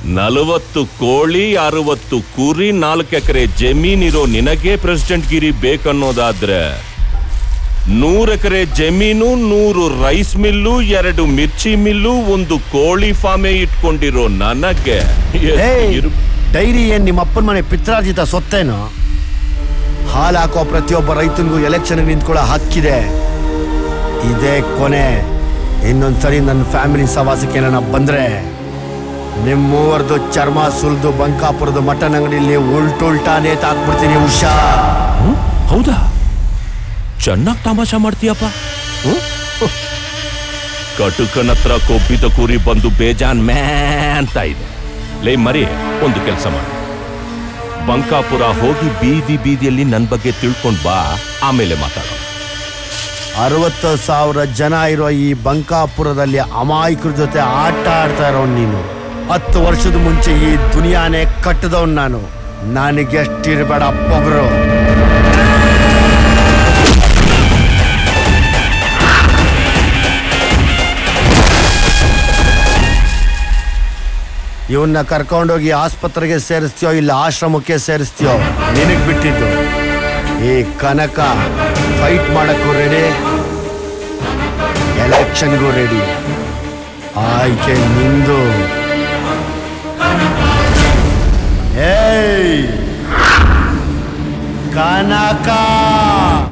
ನಲವತ್ತು ಕೋಳಿ ಅರವತ್ತು ಕುರಿ ನಾಲ್ಕು ಎಕರೆ ಜಮೀನಿರೋ ನಿನಗೆ ಪ್ರೆಸಿಡೆಂಟ್ ಗಿರಿ ಬೇಕನ್ನೋದಾದ್ರೆ ನೂರು ಎಕರೆ ಜಮೀನು ನೂರು ರೈಸ್ ಮಿಲ್ಲು ಎರಡು ಮಿರ್ಚಿ ಮಿಲ್ಲು ಒಂದು ಕೋಳಿ ಫಾರ್ಮೇ ಇಟ್ಕೊಂಡಿರೋ ನನಗೆ ಎಷ್ಟು ಏಯ್ ಇರು- ಡೈರಿ ಏನ್ ನಿಮ್ಮ ಅಪ್ಪನ ಮನೆ ಪಿತ್ರಾರ್ಜಿತ ಸೊತ್ತೇನು ಹಾಲು ಹಾಕೋ ಪ್ರತಿಯೊಬ್ಬ ರೈತನಿಗೂ ಎಲೆಕ್ಷನ್ ನಿಂತ್ಕೊಳ್ಳೋ ಹಕ್ಕಿದೆ ಇದೇ ಕೊನೆ ಇನ್ನೊಂದ್ಸರಿ ನನ್ನ ಫ್ಯಾಮಿಲಿ ಸವಾಸಕ್ಕೆ ಏನಾರ ಬಂದ್ರೆ ನಿಮ್ಮೂವರ್ದು ಚರ್ಮ ಸುಲ್ದು ಬಂಕಾಪುರದ ಮಟನ್ ಅಂಗಡಿಲಿ ಉಲ್ಟುಲ್ಟಾ ನೇತಾಕ್ಬಿಡ್ತೀನಿ ಉಷಾ ಹ್ಮ್? ಹೌದಾ ಚೆನ್ನಾಗಿ ತಮಾಷೆ ಮಾಡ್ತೀಯಪ್ಪ ಹ್ಮ್? ಕಟುಕನ ಹತ್ರ ಕೊಬ್ಬಿದ ಕುರಿ ಬಂದು ಬೇಜಾನ್ ಮ್ಯಾ ಅಂತ ಇದೆ ಲೇ ಮರಿ ಒಂದು ಕೆಲಸ ಮಾಡಿ ಬಂಕಾಪುರ ಹೋಗಿ ಬೀದಿ ಬೀದಿಯಲ್ಲಿ ನನ್ನ ಬಗ್ಗೆ ತಿಳ್ಕೊಂಡ್ ಬಾ ಆಮೇಲೆ ಮಾತಾಡೋಣ ಅರವತ್ತು ಸಾವಿರ ಜನ ಇರೋ ಈ ಬಂಕಾಪುರದಲ್ಲಿ ಅಮಾಯಕರ ಜೊತೆ ಆಟ ಆಡ್ತಾ ಇರೋ ನೀನು ಹತ್ತು ವರ್ಷದ ಮುಂಚೆ ಈ ದುನಿಯಾನೇ ಕಟ್ಟದವನ್ ನಾನು ನನಗೆಷ್ಟಿರ್ಬೇಡ ಪೊಗರು ಇವನ್ನ ಕರ್ಕೊಂಡೋಗಿ ಆಸ್ಪತ್ರೆಗೆ ಸೇರಿಸ್ತೀಯೋ ಇಲ್ಲ ಆಶ್ರಮಕ್ಕೆ ಸೇರಿಸ್ತೀಯೋ ನಿನಗ್ ಬಿಟ್ಟಿದ್ದು ಈ ಕನಕ ಫೈಟ್ ಮಾಡಕ್ಕೂ ರೆಡಿ ಎಲೆಕ್ಷನ್ಗೂ ರೆಡಿ ಆಯ್ಕೆ ನಿಂದು ಏಯ್ ಕನಕ